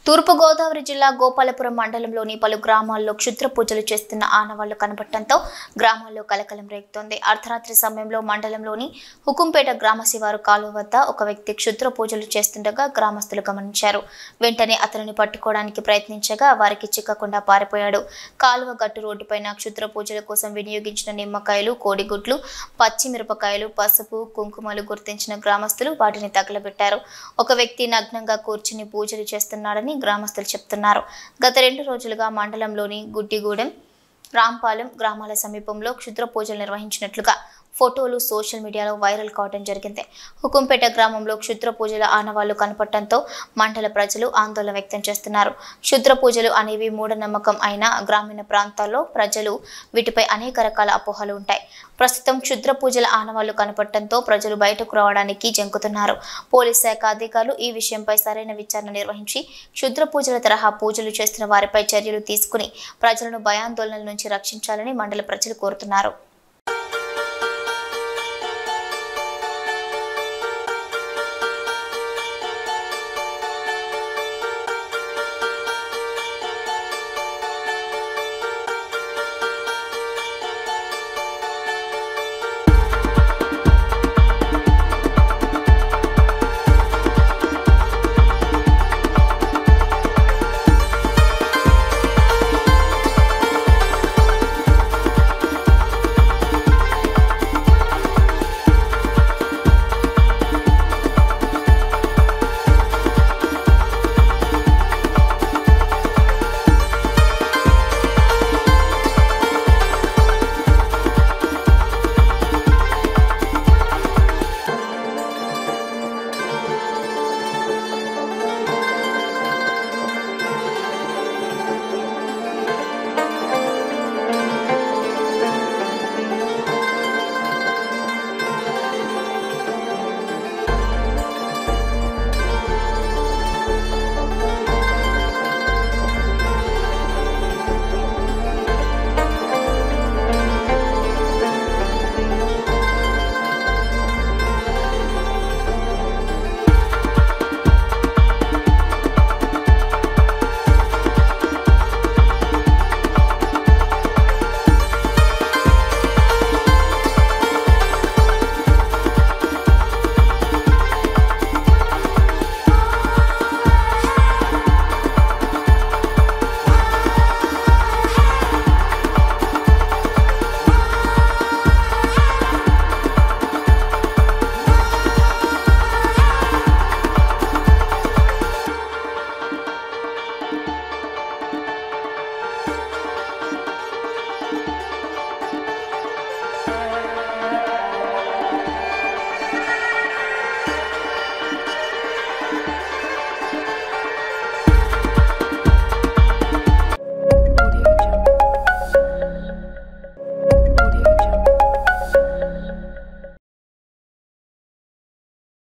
తూర్పుగోదావరి జిల్లా గోపాలపురం మండలంలోని పలు గ్రామాల్లో క్షుద్ర పూజలు చేస్తున్న ఆనవాళ్లు కనబడటంతో గ్రామాల్లో కలకలం రేగుతోంది అర్ధరాత్రి సమయంలో మండలంలోని హుకుంపేట గ్రామ శివారు కాలువ వద్ద ఒక వ్యక్తి క్షుద్ర పూజలు చేస్తుండగా గ్రామస్తులు గమనించారు వెంటనే అతనిని పట్టుకోవడానికి ప్రయత్నించగా వారికి చిక్కకుండా పారిపోయాడు కాలువ గట్టు రోడ్డుపైన క్షుద్ర పూజల కోసం వినియోగించిన నిమ్మకాయలు కోడిగుడ్లు పచ్చిమిరపకాయలు పసుపు కుంకుమలు గుర్తించిన గ్రామస్తులు వాటిని తగలబెట్టారు ఒక వ్యక్తి నగ్నంగా కూర్చుని పూజలు చేస్తున్నాడని గ్రామస్తులు చెప్తున్నారు గత రెండు రోజులుగా మండలంలోని గుడ్డిగూడెం రాంపాలెం గ్రామాల సమీపంలో క్షుద్ర పూజలు నిర్వహించినట్లుగా ఫోటోలు సోషల్ మీడియాలో వైరల్ కావడం జరిగింది హుకుంపేట గ్రామంలో క్షుద్ర పూజల ఆనవాళ్లు కనపడటంతో మండల ప్రజలు ఆందోళన వ్యక్తం చేస్తున్నారు క్షుద్ర పూజలు అనేవి మూఢనమ్మకం అయిన గ్రామీణ ప్రాంతాల్లో ప్రజలు వీటిపై అనేక రకాల అపోహలు ఉంటాయి ప్రస్తుతం క్షుద్ర పూజల ఆనవాళ్లు కనపడటంతో ప్రజలు బయటకు రావడానికి జంకుతున్నారు పోలీస్ శాఖ అధికారులు ఈ విషయంపై సరైన విచారణ నిర్వహించి క్షుద్ర పూజల తరహా పూజలు చేస్తున్న వారిపై చర్యలు తీసుకుని ప్రజలను భయాందోళనల నుంచి రక్షించాలని మండల ప్రజలు కోరుతున్నారు